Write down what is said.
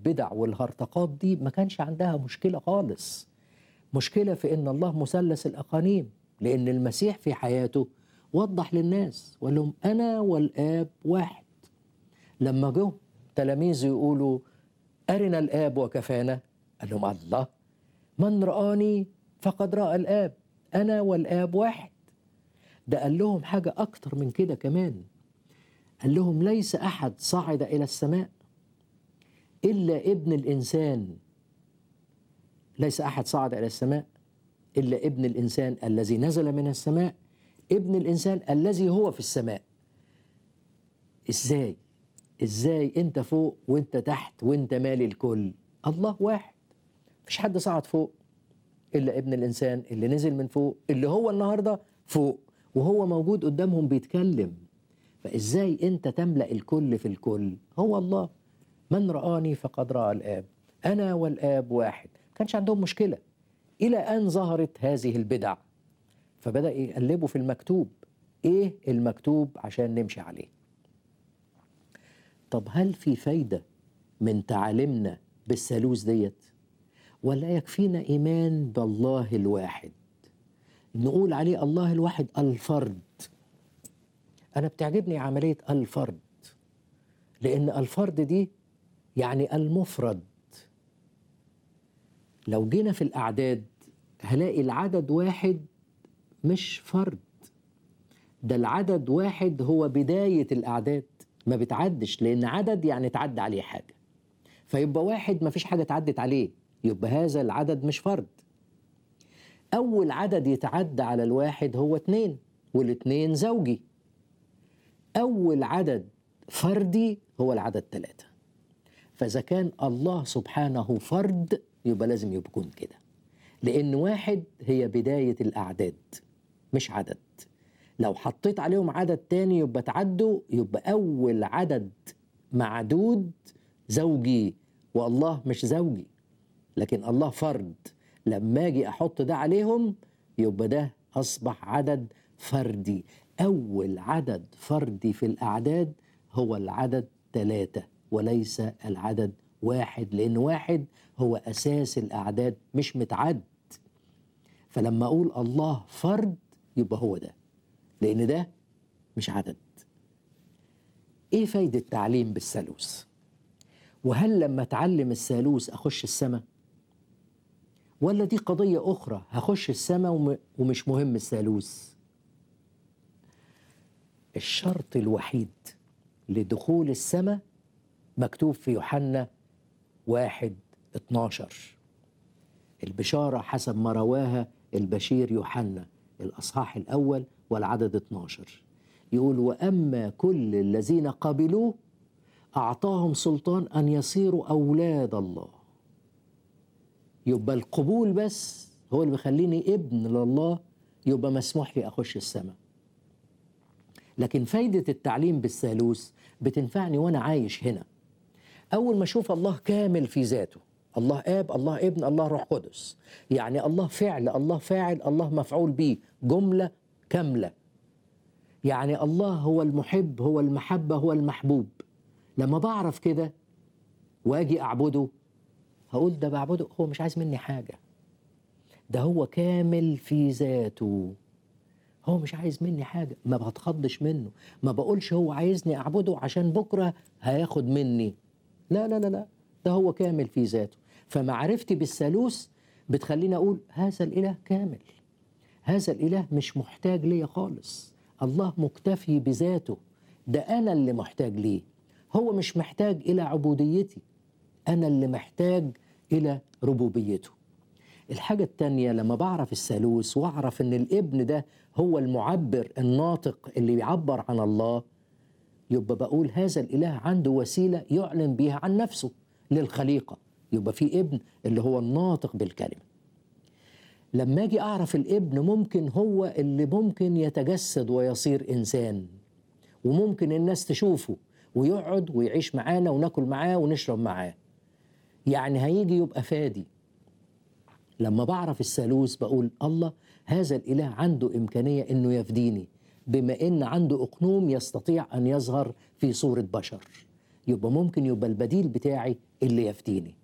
البدع والهرطقات دي ما كانش عندها مشكلة خالص مشكلة في إن الله مثلث الأقانيم لأن المسيح في حياته وضح للناس وقال لهم أنا والآب واحد لما جه تلاميذه يقولوا أرنا الآب وكفانا قال لهم الله من رآني فقد رأى الآب أنا والآب واحد ده قال لهم حاجة أكتر من كده كمان قال لهم ليس أحد صعد إلى السماء إلا ابن الإنسان ليس أحد صعد إلى السماء إلا ابن الإنسان الذي نزل من السماء ابن الإنسان الذي هو في السماء إزاي إزاي أنت فوق وأنت تحت وأنت مالي الكل الله واحد مفيش حد صعد فوق إلا ابن الإنسان اللي نزل من فوق اللي هو النهاردة فوق وهو موجود قدامهم بيتكلم فإزاي أنت تملأ الكل في الكل هو الله من رآني فقد رأى الآب أنا والآب واحد كانش عندهم مشكلة إلى أن ظهرت هذه البدع فبدأ يقلبوا في المكتوب إيه المكتوب عشان نمشي عليه طب هل في فايدة من تعاليمنا بالثالوث ديت ولا يكفينا إيمان بالله الواحد نقول عليه الله الواحد الفرد أنا بتعجبني عملية الفرد لأن الفرد دي يعني المفرد لو جينا في الأعداد هلاقي العدد واحد مش فرد ده العدد واحد هو بداية الأعداد ما بتعدش لأن عدد يعني تعدى عليه حاجة فيبقى واحد ما فيش حاجة تعدت عليه يبقى هذا العدد مش فرد أول عدد يتعدى على الواحد هو اتنين والاتنين زوجي أول عدد فردي هو العدد ثلاثة فإذا كان الله سبحانه فرد يبقى لازم يكون كده لأن واحد هي بداية الأعداد مش عدد لو حطيت عليهم عدد تاني يبقى تعدوا يبقى أول عدد معدود زوجي والله مش زوجي لكن الله فرد لما أجي أحط ده عليهم يبقى ده أصبح عدد فردي أول عدد فردي في الأعداد هو العدد ثلاثة وليس العدد واحد لأن واحد هو أساس الأعداد مش متعد فلما أقول الله فرد يبقى هو ده لأن ده مش عدد إيه فايدة التعليم بالثالوث وهل لما أتعلم الثالوث أخش السماء ولا دي قضية أخرى هخش السماء ومش مهم الثالوث الشرط الوحيد لدخول السماء مكتوب في يوحنا واحد 12 البشارة حسب ما رواها البشير يوحنا الأصحاح الأول والعدد 12 يقول وأما كل الذين قبلوه أعطاهم سلطان أن يصيروا أولاد الله يبقى القبول بس هو اللي بيخليني ابن لله يبقى مسموح لي أخش السماء لكن فايدة التعليم بالثالوث بتنفعني وأنا عايش هنا أول ما أشوف الله كامل في ذاته الله آب الله ابن الله روح قدس يعني الله فعل الله فاعل الله مفعول به جملة كاملة يعني الله هو المحب هو المحبة هو المحبوب لما بعرف كده واجي أعبده هقول ده بعبده هو مش عايز مني حاجة ده هو كامل في ذاته هو مش عايز مني حاجة ما بتخضش منه ما بقولش هو عايزني أعبده عشان بكرة هياخد مني لا لا لا لا ده هو كامل في ذاته فمعرفتي بالثالوث بتخليني أقول هذا الإله كامل هذا الإله مش محتاج ليا خالص الله مكتفي بذاته ده أنا اللي محتاج ليه هو مش محتاج إلى عبوديتي أنا اللي محتاج إلى ربوبيته الحاجة التانية لما بعرف الثالوث واعرف ان الابن ده هو المعبر الناطق اللي بيعبر عن الله يبقى بقول هذا الاله عنده وسيلة يعلن بيها عن نفسه للخليقة يبقى في ابن اللي هو الناطق بالكلمة لما اجي اعرف الابن ممكن هو اللي ممكن يتجسد ويصير انسان وممكن الناس تشوفه ويقعد ويعيش معانا وناكل معاه ونشرب معاه يعني هيجي يبقى فادي لما بعرف الثالوث بقول الله هذا الاله عنده امكانيه انه يفديني بما ان عنده اقنوم يستطيع ان يظهر في صوره بشر يبقى ممكن يبقى البديل بتاعي اللي يفتيني